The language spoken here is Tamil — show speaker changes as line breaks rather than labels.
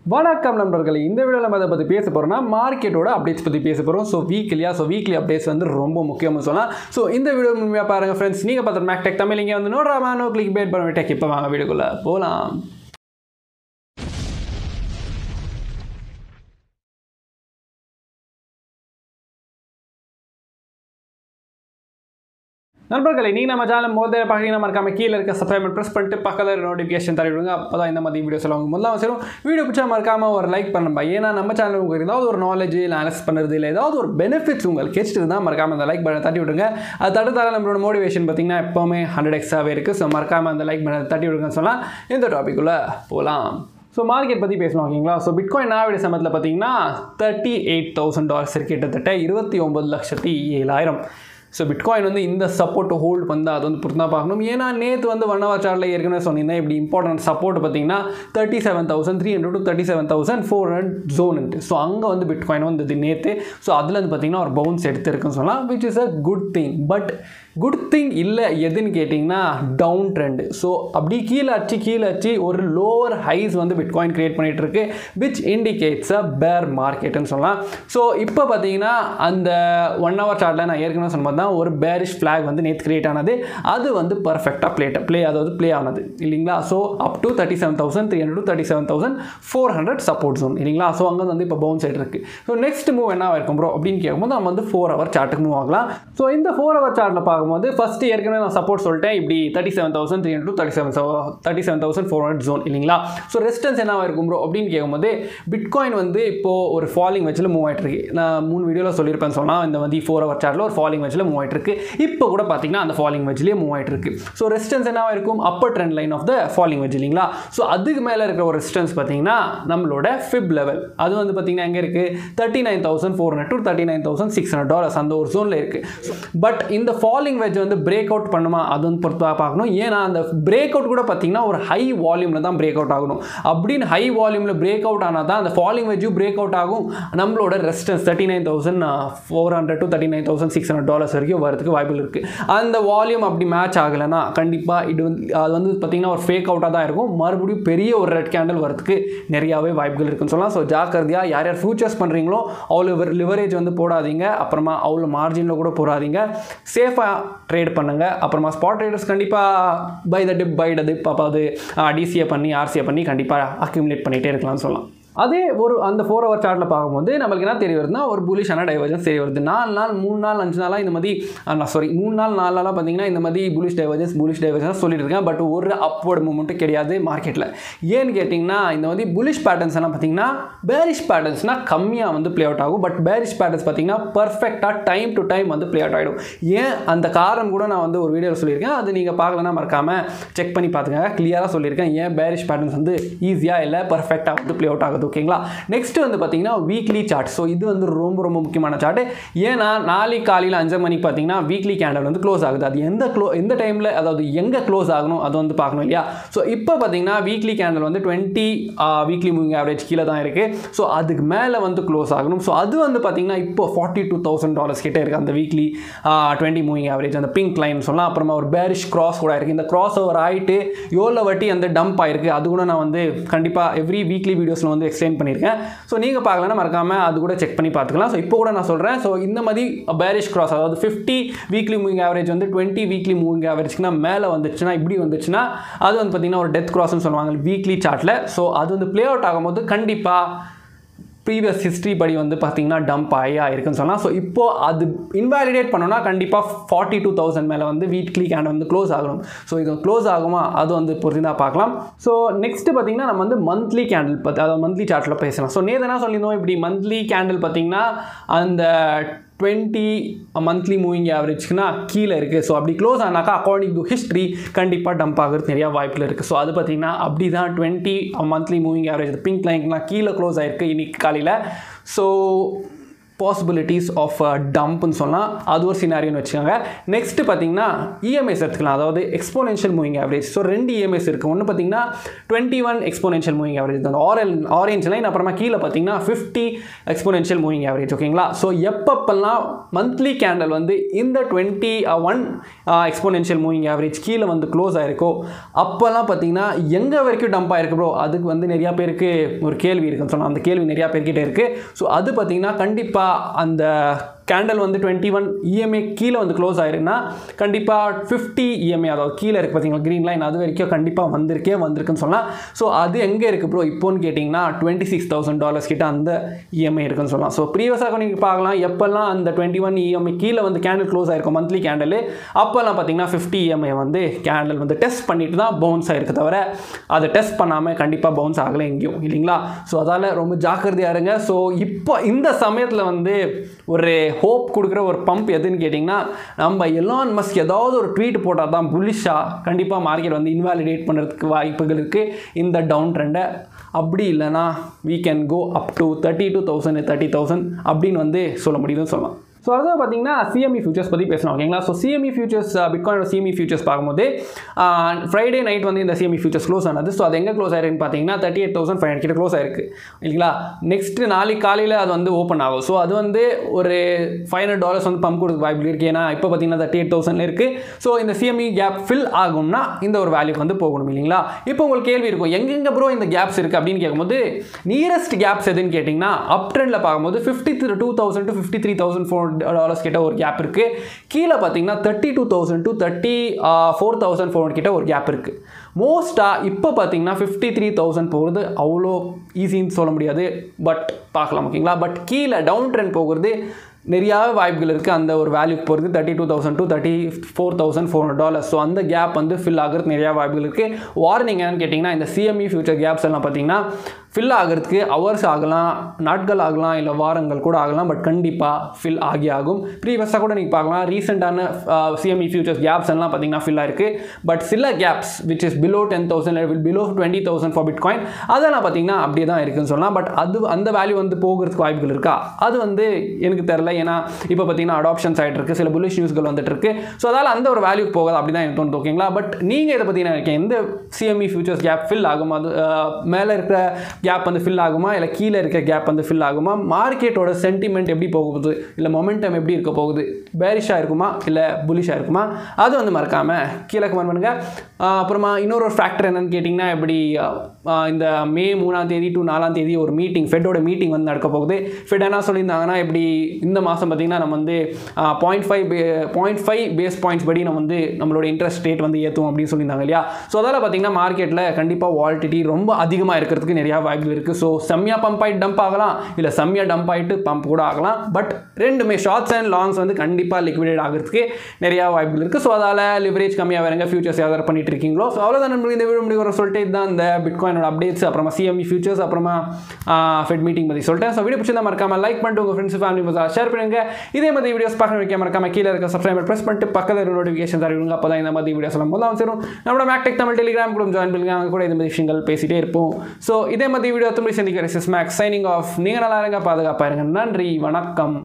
வணக்கம் நண்பர்களே இந்த வீடியோவில் நம்ம அதை பற்றி பேச போகிறோம்னா மார்க்கெட்டோட அப்டேட்ஸ் பற்றி பேச போகிறோம் ஸோ வீக்லியா ஸோ வீக்லி அப்டேட்ஸ் வந்து ரொம்ப முக்கியம்னு சொல்லலாம் ஸோ இந்த வீடியோ முழுமையாக பாருங்கள் ஃப்ரெண்ட்ஸ் நீங்கள் பார்த்த மேக் டெக் தமிழ் இங்கே வந்து நோட்ராமா நோ கிளிக் பேட் பண்ண டெக் இப்போ வாங்க வீடியோக்குள்ளே போகலாம் நண்பர்களே நீங்கள் நம்ம சேனல் முதல்ல பார்க்குறீங்கன்னா மறக்காம கீழே இருக்க சப்ஸ்கிரைப் ப்ரெஸ் பண்ணிட்டு பக்கத்தில் நோட்டிஃபிகேஷன் தர விடுங்க அப்போ தான் இந்த மாதிரி வீடியோஸ் எல்லாம் உங்களுக்கு முதல்ல வச்சிடும் வீடியோ பிடிச்சா மறக்காம ஒரு லைக் பண்ணும்பா ஏன்னா நம்ம சேனல் உங்களுக்கு ஏதாவது ஒரு நாலேஜ் இல்லை அனலைஸ் பண்ணுறது இல்லை ஏதாவது ஒரு பெனிஃபிட்ஸ் உங்களுக்கு கிடைச்சிட்டு தான் மறக்காம அந்த லைக் பண்ண தட்டி விடுங்க அது தடுத்தால நம்மளோட மோட்டிவேஷன் பார்த்தீங்கன்னா எப்போவுமே ஹண்ட்ரட் எக்ஸாகவே இருக்குது ஸோ மறக்காம அந்த லைக் பண்ண தட்டி விடுங்கன்னு சொல்லலாம் இந்த டாப்பிக்குள்ளே போகலாம் ஸோ மார்க்கெட் பற்றி பேசலாம் ஓகேங்களா ஸோ பிட்காயின் நாவிட சமயத்தில் பார்த்தீங்கன்னா தேர்ட்டி எயிட் தௌசண்ட் டாலர்ஸ் கிட்டத்தட்ட இருபத்தி ஒம்பது லட்சத்தி ஏழாயிரம் ஸோ பிட்காயின் வந்து இந்த சப்போர்ட் ஹோல்ட் வந்து அது வந்து பொறுத்தா பார்க்கணும் ஏன்னா நேற்று வந்து ஒன் ஹவர் சார்ட்டில் ஏற்கனவே சொன்னீங்கன்னா இப்படி இம்பார்ட்டன்ட் சப்போர்ட் பார்த்தீங்கன்னா thirty seven thousand three hundred to thirty seven thousand four hundred ஜோனுன்ட்டு ஸோ அங்கே வந்து பிட்காயின் வந்தது நேற்று ஸோ அதில் வந்து பார்த்தீங்கன்னா ஒரு பவுன்ஸ் எடுத்துருக்குன்னு சொல்லலாம் which is a good thing but good thing இல்லை எதுன்னு கேட்டிங்கன்னா டவுன் ட்ரெண்டு ஸோ அப்படி கீழே அச்சு கீழே அச்சு ஒரு லோவர் ஹைஸ் வந்து பிட்காயின் கிரியேட் பண்ணிகிட்டு இருக்கு விச் இண்டிகேட்ஸ் அ பேர் மார்க்கெட்டுன்னு சொல்லலாம் ஸோ இப்போ பார்த்தீங்கன்னா அந்த ஒன் ஹவர் சார்ட்டில் நான் ஏற்கனவே சொன்ன தான் ஒரு பேரிஷ் ஃப்ளாக் வந்து நேற்று கிரியேட் ஆனது அது வந்து பர்ஃபெக்டாக ப்ளே ப்ளே அதாவது ப்ளே ஆனது இல்லைங்களா so up to thirty seven thousand three hundred to thirty seven thousand four hundred support zone இல்லைங்களா ஸோ அங்கே வந்து இப்போ பவுன்ஸ் ஆகிட்டு இருக்கு ஸோ நெக்ஸ்ட் மூவ் என்ன இருக்கும் ப்ரோ அப்படின்னு கேட்கும்போது நம்ம வந்து ஃபோர் ஹவர் சார்ட்டுக்கு மூவ் ஆகலாம் ஸோ இந்த ஃபோர் ஹவர் சார்ட்டில் பார்க்கும்போது ஃபஸ்ட்டு ஏற்கனவே நான் சப்போர்ட் சொல்லிட்டேன் இப்படி thirty seven thousand three hundred thirty seven thirty seven thousand four hundred zone இல்லைங்களா ஸோ ரெசிஸ்டன்ஸ் என்னவா இருக்கும் ப்ரோ அப்படின்னு கேட்கும்போது பிட்காயின் வந்து இப்போது ஒரு ஃபாலிங் வச்சில் மூவ் ஆகிட்டு இருக்கு நான் மூணு வீடியோவில் சொல்லியிருப்பேன் சொன்னால் இந்த வந்து ஃபோர் ஹவர் சார்ட்டில் ஒரு ஃபாலிங் வச்சில் மூவ் ஆகிட்டு இருக்கு இப்போ கூட பார்த்தீங்கன்னா அந்த ஃபாலிங் வெஜ்லேயே மூவ் ஆகிட்டு இருக்கு ஸோ ரெசிஸ்டன்ஸ் என்னவா இருக்கும் upper trend line of the falling wedge இல்லைங்களா ஸோ அதுக்கு மேலே இருக்கிற ஒரு ரெசிஸ்டன்ஸ் பார்த்தீங்கன்னா நம்மளோட ஃபிப் லெவல் அது வந்து பார்த்தீங்கன்னா எங்கே இருக்குது thirty nine thousand four hundred to thirty nine thousand six hundred dollars அந்த ஒரு ஜோனில் இருக்குது பட் இந்த ஃபாலிங் வெஜ் வந்து பிரேக் அவுட் பண்ணுமா அது வந்து பொறுத்தா பார்க்கணும் ஏன்னா அந்த பிரேக் அவுட் கூட பார்த்தீங்கன்னா ஒரு ஹை வால்யூமில் தான் பிரேக் அவுட் ஆகணும் அப்படின்னு ஹை வால்யூமில் பிரேக் அவுட் ஆனால் தான் அந்த ஃபாலிங் வெஜ்ஜும் பிரேக் அவுட் ஆகும் நம்மளோட resistance thirty nine thousand four hundred to thirty nine thousand six hundred dollars வரைக்கும் வரதுக்கு வாய்ப்பு இருக்குது அந்த வால்யூம் அப்படி மேட்ச் ஆகலைன்னா கண்டிப்பாக இது வந்து அது வந்து பார்த்திங்கன்னா ஒரு ஃபேக் அவுட்டாக தான் இருக்கும் மறுபடியும் பெரிய ஒரு ரெட் கேண்டில் வரதுக்கு நிறையாவே வாய்ப்புகள் இருக்குன்னு சொல்லலாம் ஸோ ஜாக்கிரதையாக யார் யார் ஃபியூச்சர்ஸ் பண்ணுறீங்களோ அவ்வளோ லிவரேஜ் வந்து போடாதீங்க அப்புறமா அவ்வளோ மார்ஜினில் கூட போடாதீங்க சேஃபாக ட்ரேட் பண்ணுங்கள் அப்புறமா ஸ்பாட் ட்ரேடர்ஸ் கண்டிப்பாக buy the dip buy the dip அப்போ அது டிசிஏ பண்ணி ஆர்சிஏ பண்ணி கண்டிப்பாக அக்யூமுலேட் பண்ணிகிட்டே இருக்கலாம்னு சொல்லலாம் அதே ஒரு அந்த ஃபோர் ஹவர் சார்ட்டில் பார்க்கும்போது நம்மளுக்கு என்ன தெரிய வருதுன்னா ஒரு புலிஷான டைவர்ஜன்ஸ் தெரிய வருது நாலு நாள் மூணு நாள் அஞ்சு நாளாக இந்த மாதிரி நான் சாரி மூணு நாள் நாலு நாளாக பார்த்தீங்கன்னா இந்த மாதிரி புலிஷ் டைவர்ஜன்ஸ் புலிஷ் டைவர்ஜன்ஸ் சொல்லிட்டு இருக்கேன் பட் ஒரு அப்வர்ட் மூமெண்ட்டும் கிடையாது மார்க்கெட்டில் ஏன்னு கேட்டிங்கன்னா இந்த மாதிரி புலிஷ் பேட்டர்ன்ஸ் எல்லாம் பார்த்தீங்கன்னா பேரிஷ் பேட்டர்ன்ஸ்னால் கம்மியாக வந்து ப்ளே அவுட் ஆகும் பட் பேரிஷ் பேட்டர்ன்ஸ் பார்த்தீங்கன்னா பர்ஃபெக்டாக டைம் டு டைம் வந்து ப்ளே அவுட் ஆகிடும் ஏன் அந்த காரணம் கூட நான் வந்து ஒரு வீடியோவில் சொல்லியிருக்கேன் அது நீங்கள் பார்க்கலன்னா மறக்காமல் செக் பண்ணி பார்த்துங்க கிளியராக சொல்லியிருக்கேன் ஏன் பேரிஷ் பேட்டர்ன்ஸ் வந்து ஈஸியாக இல்லை பர்ஃபெக்டாக வந்து ப்ளே அவுட் ஆகுது வருது ஓகேங்களா நெக்ஸ்ட் வந்து பார்த்தீங்கன்னா வீக்லி சார்ட் ஸோ இது வந்து ரொம்ப ரொம்ப முக்கியமான சார்ட் ஏன்னா நாளைக்கு காலையில் அஞ்சு மணிக்கு பார்த்தீங்கன்னா வீக்லி கேண்டல் வந்து க்ளோஸ் ஆகுது அது எந்த க்ளோ எந்த டைமில் அதாவது எங்கே க்ளோஸ் ஆகணும் அது வந்து பார்க்கணும் இல்லையா ஸோ இப்போ பார்த்தீங்கன்னா வீக்லி கேண்டல் வந்து டுவெண்ட்டி வீக்லி மூவிங் ஆவரேஜ் கீழே தான் இருக்குது ஸோ அதுக்கு மேலே வந்து க்ளோஸ் ஆகணும் ஸோ அது வந்து பார்த்தீங்கன்னா இப்போ ஃபார்ட்டி டூ தௌசண்ட் டாலர்ஸ் கிட்டே இருக்குது அந்த வீக்லி டுவெண்ட்டி மூவிங் ஆவரேஜ் அந்த பிங்க் லைன் சொல்லலாம் அப்புறமா ஒரு பேரிஷ் கிராஸ் கூட இருக்குது இந்த கிராஸ் ஓவர் ஆகிட்டு எவ்வளோ வட்டி அந்த டம்ப் ஆயிருக்கு அது கூட நான் வந்து கண்டிப்பாக எவ்ரி வீக்லி வீடியோஸில் வந்து எக்ஸ்பிளைன் பண்ணியிருக்கேன் ஸோ நீங்கள் பார்க்கலன்னா மறக்காமல் அது கூட செக் பண்ணி பார்த்துக்கலாம் ஸோ இப்போ கூட நான் சொல்கிறேன் ஸோ இந்த மாதிரி பேரிஷ் கிராஸ் அதாவது ஃபிஃப்டி வீக்லி மூவிங் ஆவரேஜ் வந்து டுவெண்ட்டி வீக்லி மூவிங் ஆவரேஜ்க்குனா மேலே வந்துச்சுன்னா இப்படி வந்துச்சுன்னா அது வந்து பார்த்திங்கன்னா ஒரு டெத் கிராஸ்னு சொல்லுவாங்க வீக்லி சார்ட்டில் ஸோ அது வந்து ப்ளே அவுட் ஆகும்போது கண்டிப்பாக ப்ரீவியஸ் ஹிஸ்ட்ரி படி வந்து பார்த்திங்கன்னா டம்ப் ஆகி ஆயிருக்குன்னு சொல்லலாம் ஸோ இப்போது அது இன்வாலிடேட் பண்ணோன்னா கண்டிப்பாக ஃபார்ட்டி டூ தௌசண்ட் மேலே வந்து வீக்லி கேண்ட் வந்து க்ளோஸ் ஆகணும் ஸோ இது க்ளோஸ் ஆகுமா அது வந்து பொறுத்து பார்க்கலாம் ஸோ நெக்ஸ்ட்டு பார்த்திங்கன்னா நம்ம வந்து மந்த்லி கேண்டில் பற்றி அதாவது மந்த்லி சார்ட்டில் பேசலாம் ஸோ நேற்று என்ன சொல்லியிருந்தோம் இப்படி மந்த்லி கேண்டில் பார்த்திங்கன்னா அந்த டுவெண்ட்டி மந்த்லி மூவிங் ஆவரேஜ்க்குனா கீழே இருக்குது ஸோ அப்படி க்ளோஸ் ஆனாக்கா அக்கார்டிங் டு ஹிஸ்ட்ரி கண்டிப்பாக டம்ப் ஆகிறது நிறையா வாய்ப்பில் இருக்குது ஸோ அது பார்த்திங்கன்னா அப்படி தான் twenty monthly moving average pink லைன்லாம் கீழே க்ளோஸ் ஆகிருக்கு இன்னைக்கு காலையில் ஸோ பாசிபிலிட்டிஸ் ஆஃப் டம்ப்னு சொல்லலாம் அது ஒரு சினாரியோன்னு வச்சுக்கோங்க நெக்ஸ்ட்டு பார்த்தீங்கன்னா இஎம்ஐஸ் எடுத்துக்கலாம் அதாவது எக்ஸ்போனென்ஷியல் மூவிங் ஆவரேஜ் ஸோ ரெண்டு இஎம்ஐஸ் இருக்குது ஒன்று பார்த்தீங்கன்னா twenty one exponential moving average அந்த ஆரல் ஆரேஞ்ச் லைன் அப்புறமா கீழே பார்த்தீங்கன்னா ஃபிஃப்டி எக்ஸ்போனென்ஷியல் மூவிங் ஆவரேஜ் ஓகேங்களா ஸோ எப்பப்பெல்லாம் மந்த்லி கேண்டல் வந்து இந்த twenty one exponential moving average கீழே வந்து க்ளோஸ் ஆயிருக்கோ அப்போல்லாம் பார்த்தீங்கன்னா எங்கே வரைக்கும் டம்ப் ஆயிருக்கு ப்ரோ அதுக்கு வந்து நிறையா பேருக்கு ஒரு கேள்வி இருக்குன்னு சொன்னால் அந்த கேள்வி நிறையா பேர்கிட்ட இருக்குது ஸோ அது பார்த்தீங்கன்னா கண்டிப்பாக அந்த கேண்டல் வந்து டுவெண்ட்டி ஒன் இஎம்ஐ கீழே வந்து க்ளோஸ் ஆயிருக்குன்னா கண்டிப்பாக ஃபிஃப்டி இஎம்ஐ அதாவது கீழே இருக்குது பார்த்தீங்களா க்ரீன் லைன் அது வரைக்கும் கண்டிப்பாக வந்திருக்கே வந்திருக்குன்னு சொல்லலாம் ஸோ அது எங்கே இருக்குது ப்ரோ இப்போன்னு கேட்டிங்கன்னா டுவெண்ட்டி சிக்ஸ் தௌசண்ட் டாலர்ஸ் கிட்ட அந்த இஎம்ஐ இருக்குன்னு சொல்லலாம் ஸோ ப்ரீவியஸாக நீங்கள் பார்க்கலாம் எப்போல்லாம் அந்த டுவெண்ட்டி ஒன் இஎம்ஐ கீழே வந்து கேண்டில் க்ளோஸ் ஆயிருக்கும் மந்த்லி கேண்டில் அப்போல்லாம் பார்த்தீங்கன்னா ஃபிஃப்டி இஎம்ஐ வந்து கேண்டில் வந்து டெஸ்ட் பண்ணிட்டு தான் பவுன்ஸ் ஆயிருக்கு தவிர அதை டெஸ்ட் பண்ணாமல் கண்டிப்பாக பவுன்ஸ் ஆகலை எங்கேயும் இல்லைங்களா ஸோ அதால் ரொம்ப ஜாக்கிரதையாக இருங்க ஸோ இப்போ இந்த சமயத்தில் வந்து ஒரு ஹோப் கொடுக்குற ஒரு பம்ப் எதுன்னு கேட்டிங்கன்னா நம்ம எலான் மஸ்க் ஏதாவது ஒரு ட்வீட் போட்டால் தான் புல்லிஷாக கண்டிப்பாக மார்க்கெட் வந்து இன்வாலிடேட் பண்ணுறதுக்கு வாய்ப்புகள் இருக்குது இந்த டவுன் ட்ரெண்டை அப்படி இல்லைனா we can go up to thirty two thousand thirty thousand அப்படின்னு வந்து சொல்ல முடியுதுன்னு சொல்லலாம் ஸோ அதுதான் பார்த்தீங்கன்னா சிஎம்இ ஃபியூச்சர்ஸ் பற்றி பேசணும் ஓகேங்களா ஸோ சிஎம்இ ஃபியூச்சர்ஸ் பிட்காயினோட சிஎம்இ ஃபியூச்சர்ஸ் பார்க்கும்போது ஃப்ரைடே நைட் வந்து இந்த சிஎம்இ ஃபியூச்சர்ஸ் க்ளோஸ் ஆனது ஸோ அது எங்கே க்ளோஸ் ஆயிருக்குன்னு பார்த்தீங்கன்னா thirty eight thousand five hundred close ஆயிருக்கு இல்லைங்களா நெக்ஸ்ட்டு நாளைக்கு காலையில் அது வந்து ஓப்பன் ஆகும் ஸோ அது வந்து ஒரு ஃபைவ் ஹண்ட்ரட் டாலர்ஸ் வந்து பம்ப் கொடுக்க வாய்ப்பு இருக்குது ஏன்னா இப்போ பார்த்தீங்கன்னா தேர்ட்டி எயிட் தௌசண்ட் இருக்குது ஸோ இந்த சிஎம்இ கேப் ஃபில் ஆகும்னா இந்த ஒரு வேல்யூக்கு வந்து போகணும் இல்லைங்களா இப்போ உங்களுக்கு கேள்வி இருக்கும் எங்கெங்கே ப்ரோ இந்த கேப்ஸ் இருக்குது அப்படின்னு கேட்கும்போது நியரஸ்ட் கேப்ஸ் எதுன்னு கேட்டிங்கன்னா அப் ட்ரெண்டில் பார்க்கும்போது fifty three two thousand to fifty three thousand four dollars கிட்ட ஒரு கேப் இருக்குது கீழே பார்த்தீங்கன்னா thirty two thousand to thirty four thousand four கிட்ட ஒரு கேப் இருக்குது மோஸ்ட்டாக இப்போ பார்த்தீங்கன்னா ஃபிஃப்டி த்ரீ தௌசண்ட் போகிறது அவ்வளோ ஈஸின்னு சொல்ல முடியாது பட் பார்க்கலாம் ஓகேங்களா பட் கீழே டவுன் ட்ரெண்ட் போகிறது நிறையாவே வாய்ப்புகள் இருக்குது அந்த ஒரு வேல்யூக்கு போகிறது thirty two thousand to thirty four thousand four hundred dollars so அந்த கேப் வந்து ஃபில் ஆகிறது நிறையா வாய்ப்புகள் இருக்குது வார்னிங் என்னன்னு கேட்டிங்கன்னா இந்த சிஎம்இ ஃபியூச்சர் கேப்ஸ் எல்லாம் பார்த்தீங்கன்னா ஃபில் ஆகிறதுக்கு ஹவர்ஸ் ஆகலாம் நாட்கள் ஆகலாம் இல்லை வாரங்கள் கூட ஆகலாம் பட் கண்டிப்பாக ஃபில் ஆகி ஆகும் ப்ரீவியஸாக கூட நீங்கள் பார்க்கலாம் ரீசெண்டான சிஎம்இ ஃபியூச்சர்ஸ் கேப்ஸ் எல்லாம் பார்த்தீங்கன்னா ஃபில் ஆயிருக்கு பட் சில gaps which is below ten thousand will below twenty thousand for bitcoin அதெல்லாம் பார்த்தீங்கன்னா அப்படியே தான் இருக்குன்னு சொல்லலாம் பட் அது அந்த வேல்யூ வந்து போகிறதுக்கு வாய்ப்புகள் இருக்கா அது வந்து எனக்கு தெரில ஏன்னா இப்போ பார்த்தீங்கன்னா அடாப்ஷன்ஸ் ஆகிட்டு இருக்கு சில புல்லிஷ் நியூஸ்கள் வந்துட்டு இருக்கு ஸோ அதால் அந்த ஒரு வேல்யூக்கு போகாது அப்படி தான் எனக்கு தோணுது ஓகேங்களா பட் நீங்கள் இதை பற்றி நினைக்கிறேன் எந்த சிஎம்இ ஃபியூச்சர்ஸ் கேப் ஃபில் ஆகும் அது மேலே இருக்கிற கேப் வந்து ஃபில் ஆகுமா இல்லை கீழே இருக்க கேப் வந்து ஃபில் ஆகுமா மார்க்கெட்டோட சென்டிமெண்ட் எப்படி போக போகுது இல்லை மொமெண்டம் எப்படி இருக்க போகுது பேரிஷாக இருக்குமா இல்லை புலிஷாக இருக்குமா அது வந்து மறக்காமல் கீழே கமெண்ட் பண்ணுங்கள் அப்புறமா இன்னொரு ஒரு ஃபேக்டர் என்னன்னு கேட்டிங்கன்னா எப்படி இந்த மே மூணாம் தேதி டு நாலாம் தேதி ஒரு மீட்டிங் ஃபெட்டோட மீட்டிங் வந்து நடக்க போகுது ஃபெட் என்ன சொல்லியிருந்தாங்கன்னா எப்படி இந்த மாதம் பார்த்திங்கன்னா நம்ம வந்து point five point five base points படி நம்ம வந்து நம்மளோட இன்ட்ரெஸ்ட் ரேட் வந்து ஏற்றுவோம் அப்படின்னு சொல்லியிருந்தாங்க இல்லையா ஸோ அதால் பார்த்திங்கன்னா மார்க்கெட்டில் கண்டிப்பாக வால்டிட்டி ரொம்ப அதிகமாக இருக்கிறதுக்கு நிறையா வாய்ப்புகள் இருக்குது ஸோ செம்மியாக பம்ப் ஆகிட்டு டம்ப் ஆகலாம் இல்லை செம்மியாக டம்ப் ஆகிட்டு பம்ப் கூட ஆகலாம் பட் ரெண்டுமே ஷார்ட்ஸ் அண்ட் லாங்ஸ் வந்து கண்டிப்பாக லிக்விடேட் ஆகிறதுக்கு நிறையா வாய்ப்புகள் இருக்குது ஸோ அதால் லிவரேஜ் கம்மியாக வரங்க ஃபியூச்சர்ஸ் யாவது பண்ணிட்டு இருக்கீங்களோ ஸோ அவ்வளோதான் நம்மளுக்கு இந்த வீடியோ முடிவு சொல்லிட்டு இதுதான் இந்த பிட்காயினோட அப்டேட்ஸ் அப்புறமா சிஎம்இ ஃபியூச்சர்ஸ் அப்புறமா ஃபெட் மீட்டிங் பற்றி சொல்லிட்டேன் ஸோ வீடியோ பிடிச்சிருந்தா மறக்காம லைக் பண்ணிட்டு உங்கள் ஃப்ரெண்ட்ஸ் ஃபேமிலி மெம்பர்ஸ் ஷேர் பண்ணுங்க இதே மாதிரி வீடியோஸ் பார்க்க வைக்க மறக்காம கீழே இருக்க சப்ஸ்கிரைபர் ப்ரெஸ் பண்ணிட்டு பக்கத்தில் நோட்டிஃபிகேஷன் தருவீங்க அப்போ தான் இந்த மாதிரி வீடியோஸ் எல்லாம் முதல்ல சேரும் நம்மளோட மேக்டெக் தமிழ் டெலிகிராம் கூட ஜாயின் பண்ணுங்க அங்கே கூட இந்த மாதிரி விஷயங்கள் பேசிட்டே இருப்போம் ஸோ இதே மாதிரி வீடியோ திரும்பி சந்திக்கிற சிஸ் மேக்ஸ் சைனிங் ஆஃப் நீங்கள் நல்லா இருங்க பாதுகாப்பாக இருங்க நன்றி வணக்கம்